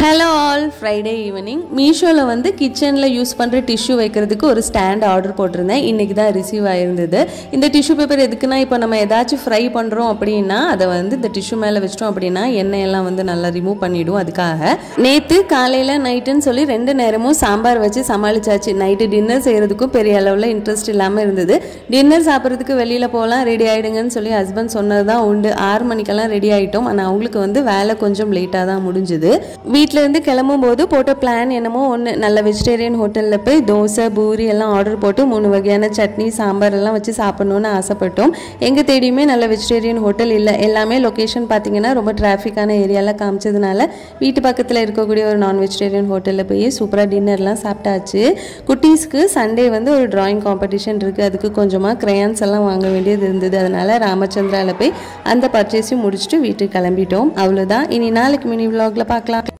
hello all Friday evening மீஷோவில் வந்து கிச்சனில் யூஸ் பண்ணுற டிஷ்யூ வைக்கிறதுக்கு ஒரு ஸ்டாண்ட் ஆர்டர் போட்டிருந்தேன் இன்றைக்கி தான் ரிசீவ் ஆயிருந்தது இந்த டிஷ்யூ பேப்பர் எதுக்குன்னா இப்போ நம்ம ஏதாச்சும் ஃப்ரை பண்ணுறோம் அப்படின்னா அதை வந்து இந்த டிஷ்யூ மேலே வச்சிட்டோம் அப்படின்னா எண்ணெயெல்லாம் வந்து நல்லா ரிமூவ் பண்ணிடும் அதுக்காக நேற்று காலையில் நைட்டுன்னு சொல்லி ரெண்டு நேரமும் சாம்பார் வச்சு சமாளிச்சாச்சு நைட்டு டின்னர் செய்கிறதுக்கும் பெரிய அளவில் இன்ட்ரெஸ்ட் இல்லாமல் இருந்தது டின்னர் சாப்பிட்றதுக்கு வெளியில் போகலாம் ரெடி ஆகிடுங்கன்னு சொல்லி ஹஸ்பண்ட் சொன்னது தான் உண்டு ஆறு மணிக்கெல்லாம் ரெடி ஆகிட்டோம் ஆனால் அவங்களுக்கு வந்து வேலை கொஞ்சம் லேட்டாக தான் முடிஞ்சுது வீட்டில் இருந்து கிளம்பும் போது போட்ட பிளான் என்னமோ ஒன்று நல்ல வெஜிடேரியன் ஹோட்டலில் போய் தோசை பூரி எல்லாம் ஆர்டர் போட்டு மூணு வகையான சட்னி சாம்பார் எல்லாம் வச்சு சாப்பிடணும்னு ஆசைப்பட்டோம் எங்கே தேடியுமே நல்ல வெஜிடேரியன் ஹோட்டல் இல்லை எல்லாமே லொக்கேஷன் பார்த்தீங்கன்னா ரொம்ப டிராஃபிக்கான ஏரியாவில் காமிச்சதுனால வீட்டு பக்கத்தில் இருக்கக்கூடிய ஒரு நான் வெஜிடேரியன் ஹோட்டலில் போய் சூப்பராக டின்னர்லாம் சாப்பிட்டாச்சு குட்டீஸ்க்கு சண்டே வந்து ஒரு டிராயிங் காம்படிஷன் இருக்குது அதுக்கு கொஞ்சமாக க்ரையான்ஸ் எல்லாம் வாங்க வேண்டியது இருந்தது அதனால ராமச்சந்திராவில் போய் அந்த பர்ச்சேஸையும் முடிச்சுட்டு வீட்டுக்கு கிளம்பிட்டோம் அவ்வளோதான் இனி நாளைக்கு மினி vlogல பார்க்கலாம்